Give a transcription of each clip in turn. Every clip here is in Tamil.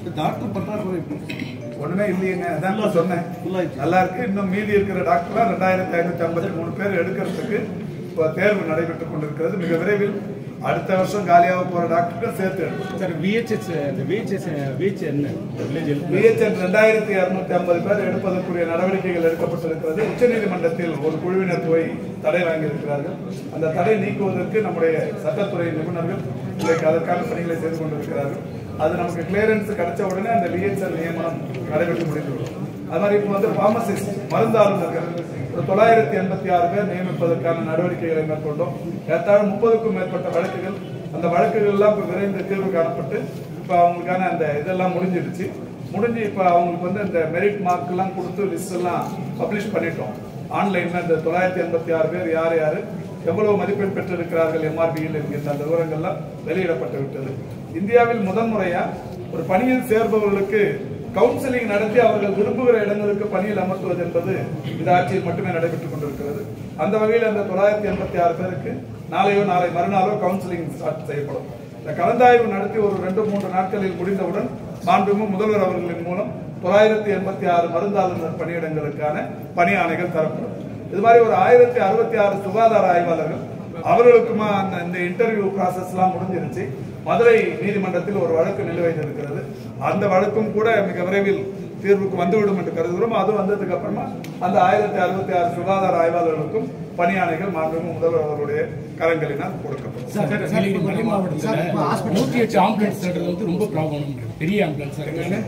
டாக்டர் பற்றாக்குறை ஒண்ணுமே இல்லையேங்க அதான் இப்ப சொன்னேன் Full ஆயிடுச்சு. நல்லா இருக்கு இன்னும் மீதி இருக்கிற டாக்டர்லாம் ரெண்டாயிரத்தி ஐநூத்தி ஐம்பத்தி மூணு பேர் எடுக்கிறதுக்கு இப்போ தேர்வு நடைபெற்றுக் கொண்டிருக்கிறது மிக விரைவில் அடுத்த வருஷம் காலியாக போற டாக்டருக்கு சேர்த்து எடுக்கும் சார் விஹெச்எஸ் இந்த விஹெச்எஸ் விஹெச் என்ன வில்லேஜ் ஹெல்த் பிஹெச்என் ரெண்டாயிரத்தி இருநூத்தி ஐம்பது பேர் எடுப்பதற்குரிய நடவடிக்கைகள் எடுக்கப்பட்டிருக்கிறது உச்சநீதிமன்றத்தில் ஒரு குழுவினர் போய் தடை வாங்கியிருக்கிறார்கள் அந்த தடை நீக்குவதற்கு நம்முடைய சட்டத்துறை நிபுணர்கள் இன்றைக்கு அதற்கான பணிகளை செய்து கொண்டிருக்கிறார்கள் அது நமக்கு கிளியரன்ஸ் கிடைச்ச உடனே அந்த பிஹெச்எல் நியமனம் நடைபெற்று முடிந்துவிடும் அது மாதிரி இப்போ வந்து பார்மசிஸ்ட் மருந்தாளுநர்கள் ஒரு தொள்ளாயிரத்தி எண்பத்தி ஆறு பேர் நியமிப்பதற்கான நடவடிக்கைகளை மேற்கொண்டோம் ஏறத்தாழ முப்பதுக்கும் மேற்பட்ட வழக்குகள் அந்த வழக்குகள் எல்லாம் இப்போ விரைந்து தீர்வு காணப்பட்டு இப்போ அவங்களுக்கான அந்த இதெல்லாம் முடிஞ்சிடுச்சு முடிஞ்சு இப்போ அவங்களுக்கு வந்து இந்த மெரிட் மார்க் எல்லாம் கொடுத்து லிஸ்ட் எல்லாம் பப்ளிஷ் பண்ணிட்டோம் ஆன்லைன்ல இந்த தொள்ளாயிரத்தி எண்பத்தி ஆறு பேர் யார் யார் எவ்வளவு மதிப்பெண் பெற்றிருக்கிறார்கள் எம்ஆர்பியில் என்கின்ற அந்த விவரங்கள்லாம் வெளியிடப்பட்டு விட்டது இந்தியாவில் முதன்முறையா ஒரு பணியில் சேர்பவர்களுக்கு கவுன்சிலிங் நடத்தி அவர்கள் விரும்புகிற இடங்களுக்கு பணியில் அமர்த்துவது என்பது இந்த ஆட்சியில் மட்டுமே நடைபெற்றுக் கொண்டிருக்கிறது அந்த வகையில் அந்த தொள்ளாயிரத்தி எண்பத்தி ஆறு பேருக்கு நாளையோ நாளை மறுநாளோ கவுன்சிலிங் ஸ்டார்ட் செய்யப்படும் இந்த கலந்தாய்வு நடத்தி ஒரு ரெண்டு மூன்று நாட்களில் முடிந்தவுடன் மாண்புமிகு முதல்வர் அவர்களின் மூலம் தொள்ளாயிரத்தி எண்பத்தி ஆறு மருந்தாளுநர் பணியிடங்களுக்கான பணி ஆணைகள் தரப்படும் இது மாதிரி ஒரு ஆயிரத்தி அறுபத்தி ஆறு சுகாதார ஆய்வாளர்கள் அவர்களுக்குமா அந்த இந்த இன்டர்வியூ ப்ராசஸ் எல்லாம் முடிஞ்சிருச்சு மதுரை நீதிமன்றத்தில் ஒரு வழக்கு நிலுவையில் இருக்கிறது அந்த வழக்கும் கூட மிக விரைவில் தீர்வுக்கு வந்துவிடும் என்று கருதுகிறோம் அது வந்ததுக்கு அப்புறமா அந்த ஆயிரத்தி அறுபத்தி ஆறு சுகாதார ஆய்வாளர்களுக்கும் பணியாணைகள் மாண்புமிகு முதல்வர் அவருடைய கரங்களினால் கொடுக்கப்படும் சார் நீலகிரி மலை மாவட்டத்தில் நூற்றி எட்டு ஆம்புலன்ஸ் சென்டர் வந்து ரொம்ப ப்ராப்ளம் பெரிய ஆம்புலன்ஸ் இருக்காங்க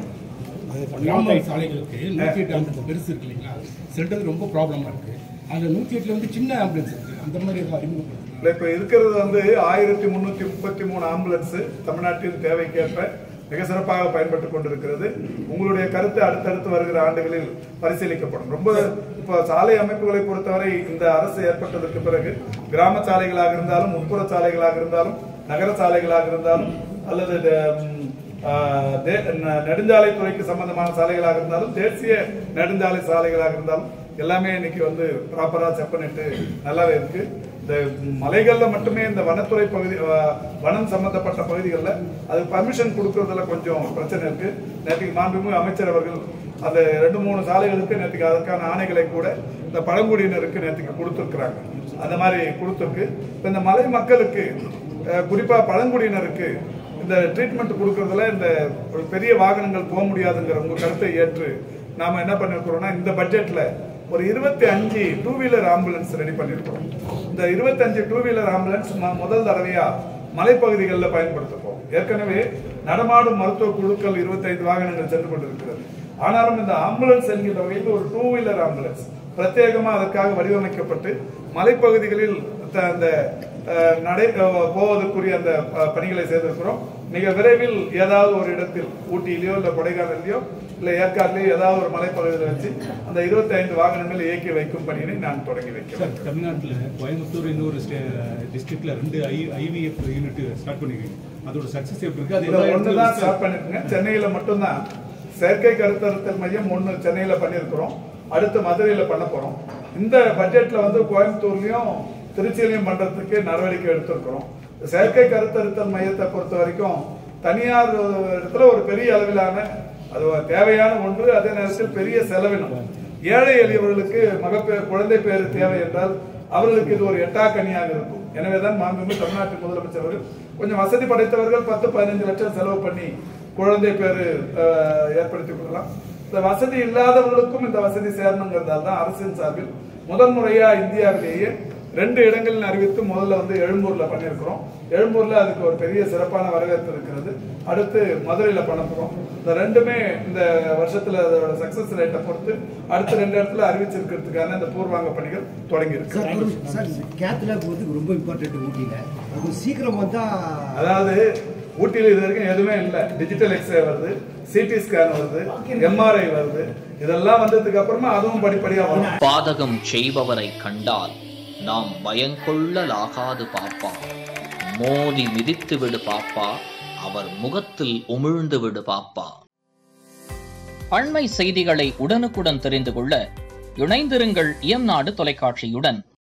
கிராம சாலைகளுக்கு நூற்றி எட்டு ஆம்புலன்ஸ் பெருசு இருக்கு இல்லைங்களா சென்டர் ரொம்ப ப்ராப்ளமா இருக்கு அந்த நூற்றி எட்டுல வந்து சின்ன ஆம்புலன்ஸ் இருக்கு அந்த மாதிரி ஏதாவது அறிமுகப்படுத்தலாம் இல்ல, இப்ப இருக்கிறது வந்து ஆயிரத்தி முன்னூத்தி முப்பத்தி மூணு ஆம்புலன்ஸ் தமிழ்நாட்டின் தேவைக்கேற்ப மிக சிறப்பாக பயன்பட்டுக் கொண்டிருக்கிறது உங்களுடைய கருத்து அடுத்தடுத்து வருகிற ஆண்டுகளில் பரிசீலிக்கப்படும் ரொம்ப இப்ப சாலை அமைப்புகளை பொறுத்தவரை இந்த அரசு ஏற்பட்டதற்கு பிறகு கிராம சாலைகளாக இருந்தாலும் உட்புற சாலைகளாக இருந்தாலும் நகர சாலைகளாக இருந்தாலும் அல்லது த- ம், ஆ, தே- ந- நெடுஞ்சாலைத்துறைக்கு சம்பந்தமான சாலைகளாக இருந்தாலும் தேசிய நெடுஞ்சாலை சாலைகளாக இருந்தாலும் எல்லாமே இன்னைக்கு வந்து ப்ராப்பரா செப்பனிட்டு நல்லாவே இருக்கு இந்த மலைகள்ல மட்டுமே இந்த வனத்துறை பகுதி அஹ், வனம் சம்பந்தப்பட்ட பகுதிகளில் அது பர்மிஷன் கொடுக்கறதுல கொஞ்சம் பிரச்சனை இருக்கு நேற்றுக்கு மாண்புமிகு அமைச்சர் அவர்கள் அந்த ரெண்டு மூணு சாலைகளுக்கு நேற்றுக்கு அதற்கான ஆணைகளை கூட இந்த பழங்குடியினருக்கு நேற்றுக்கு கொடுத்துருக்குறாங்க அந்த மாதிரி கொடுத்துருக்கு இப்ப இந்த மலை மக்களுக்கு அஹ், குறிப்பா பழங்குடியினருக்கு இந்த ட்ரீட்மெண்ட் கொடுக்கறதுல இந்த ஒரு பெரிய வாகனங்கள் போக முடியாதுங்கிற உங்க கருத்தை ஏற்று நாம என்ன பண்ணிருக்கிறோம்னா இந்த பட்ஜெட்ல ஒரு இருபத்தி அஞ்சு டூ வீலர் ஆம்புலன்ஸ் ரெடி பண்ணிருக்கிறோம் இந்த இருபத்தஞ்சு டூ வீலர் ஆம்புலன்ஸ் நான் முதல் தடவையா மலைப்பகுதிகளில் பயன்படுத்தப்போம் ஏற்கனவே நடமாடும் மருத்துவ குழுக்கள் இருபத்தைந்து வாகனங்கள் சென்று கொண்டிருக்கிறது ஆனாலும் இந்த ஆம்புலன்ஸ் என்கின்ற வகையில் ஒரு டூ வீலர் ஆம்புலன்ஸ் பிரத்யேகமா அதற்காக வடிவமைக்கப்பட்டு மலைப்பகுதிகளில் த- அந்த அஹ், நடை அஹ், போவதற்குரிய அந்த அஹ், பணிகளை செய்திருக்கிறோம் மிக விரைவில் ஏதாவது ஒரு இடத்தில் ஊட்டியிலயோ இல்ல கொடைக்கானல்லையோ இல்ல ஏற்காட்டிலேயோ ஏதாவது ஒரு மலைப்பகுதியில் வச்சு அந்த 25 வாகனங்கள் இயக்கி வைக்கும் பணியினை நான் தொடங்கி வைக்கிறேன் சார் தமிழ்நாட்டில் கோயம்புத்தூர் இன்னொரு டிஸ்ட்ரிக்ட்ல ரெண்டு ஐ ஐவிஎஃப் யூனிட் ஸ்டார்ட் பண்ணிருக்கீங்க அதோட சக்சஸ் எப்படி இருக்கு அது இதுல எல்லா ஒண்ணுதான் இடத்துலயும் ஸ்டார்ட் பண்ணிருக்குங்க சென்னையில மட்டும்தான் செயற்கை கருத்தறுத்தல் மையம் ஒண்ணு சென்னையில பண்ணியிருக்கிறோம் அடுத்து மதுரையில பண்ண போறோம் இந்த பட்ஜெட்ல வந்து கோயம்புத்தூர்லயும் திருச்சியிலையும் பண்றதுக்கு நடவடிக்கை எடுத்திருக்கிறோம் செயற்கை கருத்தறுத்தல் மையத்தை பொறுத்த வரைக்கும் தனியார் இடத்துல ஒரு பெரிய அளவிலான அது ஒரு தேவையான ஒன்று அதே நேரத்தில் பெரிய செலவினம் ஏழை எளியவர்களுக்கு மகப்பேறு குழந்தை பேரு தேவை என்றால் அவர்களுக்கு இது ஒரு எட்டாக்கனியாக இருக்கும் எனவேதான் மாண்புமிகு தமிழ்நாட்டு முதலமைச்சர் அவர்கள் கொஞ்சம் வசதி படைத்தவர்கள் பத்து பதினஞ்சு லட்சம் செலவு பண்ணி குழந்தை பேரு அஹ், ஏற்படுத்திக் கொள்ளலாம் இந்த வசதி இல்லாதவர்களுக்கும் இந்த வசதி சேரணுங்கிறதால தான் அரசின் சார்பில் முதல் முறையா இந்தியாவிலேயே ரெண்டு இடங்களில் அறிவித்து முதல்ல வந்து எழும்பூர்ல பண்ணியிருக்கிறோம் எழும்பூர்ல அதுக்கு ஒரு பெரிய சிறப்பான வரவேற்பு இருக்கிறது அடுத்து மதுரையில பண்ண போறோம் இந்த ரெண்டுமே இந்த வருஷத்துல அதோட சக்சஸ் ரேட்டை பொறுத்து அடுத்த ரெண்டு இடத்துல அறிவிச்சிருக்கிறதுக்கான இந்த பூர்வாங்க பணிகள் தொடங்கி இருக்கு சார் ஒரு- சார் கேத் லேப் வந்து ரொம்ப இம்பார்ட்டன்ட் ஊட்டியில் அது சீக்கிரம் வந்தா அதாவது ஊட்டியில் இது வரைக்கும் எதுவுமே இல்லை டிஜிட்டல் எக்ஸ்ரே வருது சிடி ஸ்கேன் வருது எம்ஆர்ஐ வருது இதெல்லாம் வந்ததுக்கு அப்புறமா அதுவும் படிப்படியா வரும் பாதகம் செய்பவரை கண்டால் நாம் பயங்கொள்ளலாகாது பாப்பா மோதி மிதித்து விடு பாப்பா அவர் முகத்தில் உமிழ்ந்து விடு பாப்பா அண்மை செய்திகளை உடனுக்குடன் தெரிந்து கொள்ள இணைந்திருங்கள் இயம்நாடு தொலைக்காட்சியுடன்